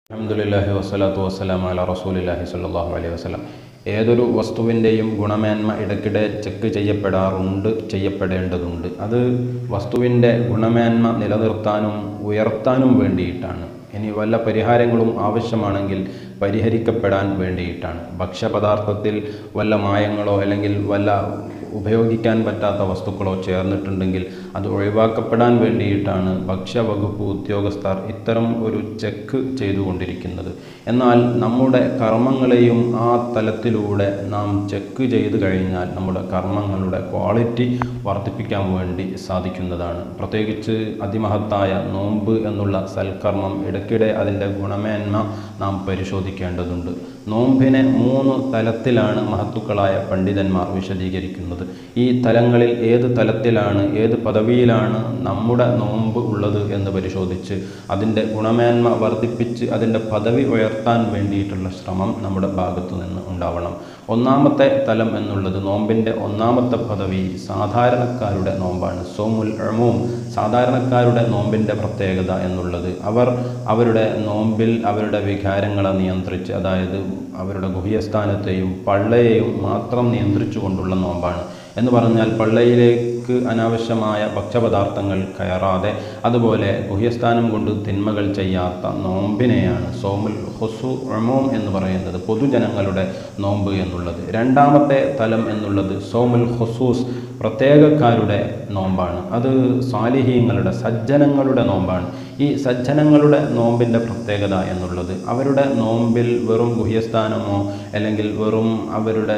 അലഹമുല്ലാഹി വസ്സലാത്തു വസ്സലാം അല റസൂലില്ലാഹി സ്വല്ലല്ലാഹു അലൈഹി വസല്ലം ഏതൊരു വസ്തുവിൻ്റെയും ഗുണമേന്മ ഇടയ്ക്കിടെ ചെക്ക് ചെയ്യപ്പെടാറുണ്ട് ചെയ്യപ്പെടേണ്ടതുണ്ട് അത് വസ്തുവിൻ്റെ ഗുണമേന്മ നിലനിർത്താനും ഉയർത്താനും വേണ്ടിയിട്ടാണ് ഇനി വല്ല പരിഹാരങ്ങളും ആവശ്യമാണെങ്കിൽ പരിഹരിക്കപ്പെടാൻ വേണ്ടിയിട്ടാണ് ഭക്ഷ്യപദാർത്ഥത്തിൽ വല്ല മായങ്ങളോ അല്ലെങ്കിൽ വല്ല ഉപയോഗിക്കാൻ പറ്റാത്ത വസ്തുക്കളോ ചേർന്നിട്ടുണ്ടെങ്കിൽ അത് ഒഴിവാക്കപ്പെടാൻ വേണ്ടിയിട്ടാണ് ഭക്ഷ്യവകുപ്പ് ഉദ്യോഗസ്ഥർ ഇത്തരം ഒരു ചെക്ക് ചെയ്തുകൊണ്ടിരിക്കുന്നത് എന്നാൽ നമ്മുടെ കർമ്മങ്ങളെയും ആ തലത്തിലൂടെ നാം ചെക്ക് ചെയ്ത് കഴിഞ്ഞാൽ നമ്മുടെ കർമ്മങ്ങളുടെ ക്വാളിറ്റി വർദ്ധിപ്പിക്കാൻ വേണ്ടി സാധിക്കുന്നതാണ് പ്രത്യേകിച്ച് അതിമഹത്തായ നോമ്പ് എന്നുള്ള സൽക്കർമ്മം ഇടയ്ക്കിടെ അതിൻ്റെ ഗുണമേന്മ നാം പരിശോധിക്കേണ്ടതുണ്ട് നോമ്പിനെ മൂന്ന് തലത്തിലാണ് മഹത്തുക്കളായ പണ്ഡിതന്മാർ വിശദീകരിക്കുന്നത് ഈ തലങ്ങളിൽ ഏത് തലത്തിലാണ് ഏത് പദവിയിലാണ് നമ്മുടെ നോമ്പ് ഉള്ളത് എന്ന് പരിശോധിച്ച് അതിൻ്റെ ഗുണമേന്മ വർദ്ധിപ്പിച്ച് അതിൻ്റെ പദവി ഉയർത്താൻ വേണ്ടിയിട്ടുള്ള ശ്രമം നമ്മുടെ ഭാഗത്തു നിന്ന് ഉണ്ടാവണം ഒന്നാമത്തെ തലം എന്നുള്ളത് നോമ്പിൻ്റെ ഒന്നാമത്തെ പദവി സാധാരണക്കാരുടെ നോമ്പാണ് സോമുൽ അമൂം സാധാരണക്കാരുടെ നോമ്പിൻ്റെ പ്രത്യേകത എന്നുള്ളത് അവർ അവരുടെ നോമ്പിൽ അവരുടെ വികാരങ്ങളെ നിയന്ത്രിച്ച് അതായത് അവരുടെ ഗുഹ്യസ്ഥാനത്തെയും പള്ളയെയും മാത്രം നിയന്ത്രിച്ചു കൊണ്ടുള്ള നോമ്പാണ് എന്ന് പറഞ്ഞാൽ പള്ളയിലേക്ക് അനാവശ്യമായ ഭക്ഷ്യപദാർത്ഥങ്ങൾ കയറാതെ അതുപോലെ ഗുഹ്യസ്ഥാനം കൊണ്ട് തിന്മകൾ ചെയ്യാത്ത നോമ്പിനെയാണ് സോമുൽ ഹുസു അമോം എന്ന് പറയുന്നത് പൊതുജനങ്ങളുടെ നോമ്പ് എന്നുള്ളത് രണ്ടാമത്തെ തലം എന്നുള്ളത് സോമുൽ ഹുസൂസ് പ്രത്യേകക്കാരുടെ നോമ്പാണ് അത് സാലിഹീങ്ങളുടെ സജ്ജനങ്ങളുടെ നോമ്പാണ് ഈ സജ്ജനങ്ങളുടെ നോമ്പിൻ്റെ പ്രത്യേകത എന്നുള്ളത് അവരുടെ നോമ്പിൽ വെറും ഗുഹ്യസ്ഥാനമോ അല്ലെങ്കിൽ വെറും അവരുടെ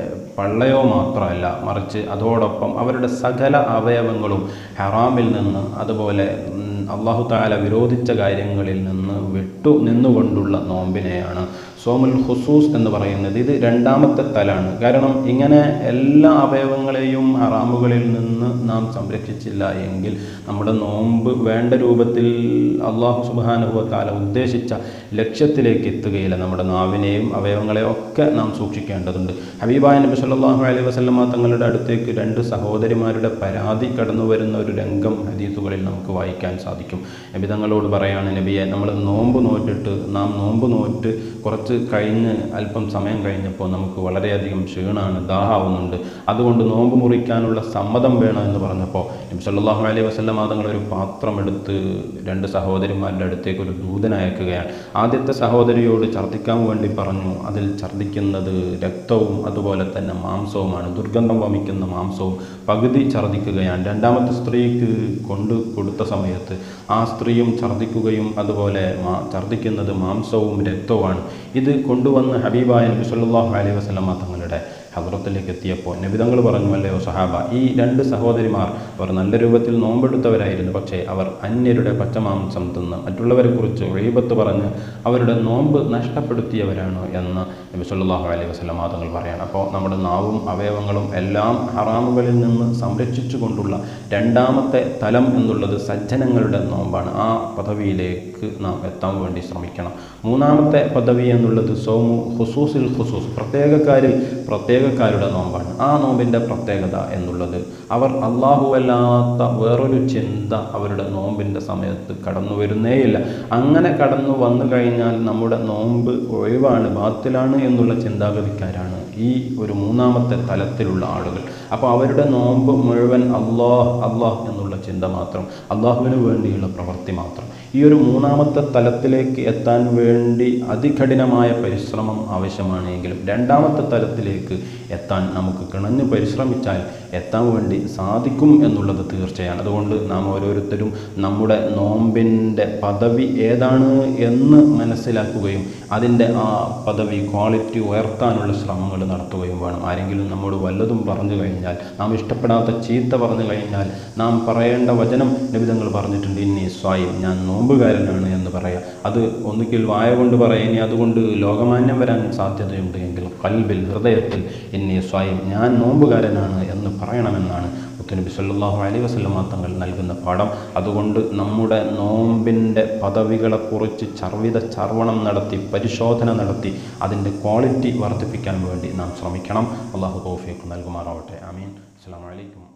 പള്ളയോ മാത്രമല്ല മറിച്ച് അതോടൊപ്പം അവരുടെ സകല അവയവങ്ങളും ഹറാമിൽ നിന്ന് അതുപോലെ അള്ളാഹു താല വിരോധിച്ച കാര്യങ്ങളിൽ നിന്ന് വിട്ടു നിന്നുകൊണ്ടുള്ള നോമ്പിനെയാണ് സോമുൽ ഹുസൂസ് എന്ന് പറയുന്നത് ഇത് രണ്ടാമത്തെ തലാണ് കാരണം ഇങ്ങനെ എല്ലാ അവയവങ്ങളെയും ഹറാമുകളിൽ നിന്ന് നാം സംരക്ഷിച്ചില്ല എങ്കിൽ നമ്മുടെ നോമ്പ് വേണ്ട രൂപത്തിൽ അള്ളാഹു സുബാനുഭവ താല ഉദ്ദേശിച്ച ലക്ഷ്യത്തിലേക്ക് എത്തുകയില്ല നമ്മുടെ നാവിനെയും അവയവങ്ങളെയും ഒക്കെ നാം സൂക്ഷിക്കേണ്ടതുണ്ട് ഹബീബായ നബി സല്ലാഹു അലൈഹി വസ്ലമ തങ്ങളുടെ അടുത്തേക്ക് രണ്ട് സഹോദരിമാരുടെ പരാതി കടന്നു വരുന്ന ഒരു രംഗം ഹദീസുകളിൽ നമുക്ക് വായിക്കാൻ സാധിക്കും നബി തങ്ങളോട് പറയാണ് നബിയെ നമ്മൾ നോമ്പ് നോറ്റിട്ട് നാം നോമ്പ് നോറ്റ് കുറച്ച് കഴിഞ്ഞ് അല്പം സമയം കഴിഞ്ഞപ്പോൾ നമുക്ക് വളരെയധികം ക്ഷീണമാണ് ദാഹാവുന്നുണ്ട് അതുകൊണ്ട് നോമ്പ് മുറിക്കാനുള്ള സമ്മതം വേണം എന്ന് പറഞ്ഞപ്പോൾ നബി സല്ലാഹു അലൈഹി വസ്ലമ തങ്ങൾ ഒരു പാത്രം എടുത്ത് രണ്ട് സഹോദരിമാരുടെ അടുത്തേക്ക് ഒരു ദൂതൻ അയക്കുകയാണ് ആദ്യത്തെ സഹോദരിയോട് ഛർദ്ദിക്കാൻ വേണ്ടി പറഞ്ഞു അതിൽ ഛർദ്ദിക്കുന്നത് രക്തവും അതുപോലെ തന്നെ മാംസവുമാണ് ദുർഗന്ധം വമിക്കുന്ന മാംസവും പകുതി ഛർദ്ദിക്കുകയാണ് രണ്ടാമത്തെ സ്ത്രീക്ക് കൊണ്ടു കൊടുത്ത സമയത്ത് ആ സ്ത്രീയും ഛർദ്ദിക്കുകയും അതുപോലെ മാ ഛർദ്ദിക്കുന്നത് മാംസവും രക്തവുമാണ് ഇത് കൊണ്ടുവന്ന് ഹബീബായ നബി സല്ലല്ലാഹു അലൈഹി വസല്ലമ തങ്ങളുടെ ഹദ്രത്തിലേക്ക് എത്തിയപ്പോൾ നബിതങ്ങൾ പറഞ്ഞു അല്ലയോ സഹാബ ഈ രണ്ട് സഹോദരിമാർ അവർ നല്ല രൂപത്തിൽ നോമ്പെടുത്തവരായിരുന്നു പക്ഷേ അവർ അന്യരുടെ പച്ചമാംസം തിന്ന് മറ്റുള്ളവരെ കുറിച്ച് ഒഴിബത്ത് പറഞ്ഞ് അവരുടെ നോമ്പ് നഷ്ടപ്പെടുത്തിയവരാണ് എന്ന് നബി സല്ലല്ലാഹു അലൈഹി വസല്ലമ തങ്ങൾ പറയാണ് അപ്പോൾ നമ്മുടെ നാവും അവയവങ്ങളും എല്ലാം ഹറാമുകളിൽ നിന്ന് സംരക്ഷിച്ചു കൊണ്ടുള്ള രണ്ടാമത്തെ തലം എന്നുള്ളത് സജ്ജനങ്ങളുടെ നോമ്പാണ് ആ പദവിയിലേക്ക് നാം എത്താൻ വേണ്ടി ശ്രമിക്കണം മൂന്നാമത്തെ പദവി എന്നുള്ളത് സോമു ഹുസൂസിൽ ഹുസൂസ് പ്രത്യേകക്കാരിൽ പ്രത്യേകക്കാരുടെ നോമ്പാണ് ആ നോമ്പിൻ്റെ പ്രത്യേകത എന്നുള്ളത് അവർ അല്ലാഹുവല്ലാത്ത വേറൊരു ചിന്ത അവരുടെ നോമ്പിൻ്റെ സമയത്ത് കടന്നു വരുന്നേയില്ല അങ്ങനെ കടന്നു വന്നു കഴിഞ്ഞാൽ നമ്മുടെ നോമ്പ് ഒഴിവാണ് ബാത്തിലാണ് എന്നുള്ള ചിന്താഗതിക്കാരാണ് ഈ ഒരു മൂന്നാമത്തെ തലത്തിലുള്ള ആളുകൾ അപ്പോൾ അവരുടെ നോമ്പ് മുഴുവൻ അള്ളാഹ് അള്ളാഹ് എന്നുള്ള ചിന്ത മാത്രം അള്ളാഹുവിന് വേണ്ടിയുള്ള പ്രവൃത്തി മാത്രം ഈ ഒരു മൂന്നാമത്തെ തലത്തിലേക്ക് എത്താൻ വേണ്ടി അതികഠിനമായ പരിശ്രമം ആവശ്യമാണെങ്കിലും രണ്ടാമത്തെ തലത്തിലേക്ക് എത്താൻ നമുക്ക് കിണഞ്ഞു പരിശ്രമിച്ചാൽ എത്താൻ വേണ്ടി സാധിക്കും എന്നുള്ളത് തീർച്ചയാണ് അതുകൊണ്ട് നാം ഓരോരുത്തരും നമ്മുടെ നോമ്പിൻ്റെ പദവി ഏതാണ് എന്ന് മനസ്സിലാക്കുകയും അതിൻ്റെ ആ പദവി ക്വാളിറ്റി ഉയർത്താനുള്ള ശ്രമങ്ങൾ നടത്തുകയും വേണം ആരെങ്കിലും നമ്മോട് വല്ലതും പറഞ്ഞു കഴിഞ്ഞാൽ നാം ഇഷ്ടപ്പെടാത്ത ചീത്ത പറഞ്ഞു കഴിഞ്ഞാൽ നാം പറയേണ്ട വചനം നിബിധങ്ങൾ പറഞ്ഞിട്ടുണ്ട് ഇനി സ്വയം ഞാൻ നോമ്പുകാരനാണ് എന്ന് പറയാം അത് ഒന്നുകിൽ വായ കൊണ്ട് പറയാം ഇനി അതുകൊണ്ട് ലോകമാന്യം വരാൻ സാധ്യതയുണ്ട് എങ്കിൽ കൽബിൽ ഹൃദയത്തിൽ ഇനി സ്വയം ഞാൻ നോമ്പുകാരനാണ് എന്ന് പറയണമെന്നാണ് മുത്തുനബി സല്ലാഹു അലൈഹി വസ്ലമ തങ്ങൾ നൽകുന്ന പാഠം അതുകൊണ്ട് നമ്മുടെ നോമ്പിൻ്റെ പദവികളെക്കുറിച്ച് ചർവിത ചർവണം നടത്തി പരിശോധന നടത്തി അതിൻ്റെ ക്വാളിറ്റി വർദ്ധിപ്പിക്കാൻ വേണ്ടി നാം ശ്രമിക്കണം അള്ളാഹു തോഫിക്ക് നൽകുമാറാവട്ടെ ആമീൻ അസ്സാം വലൈക്കും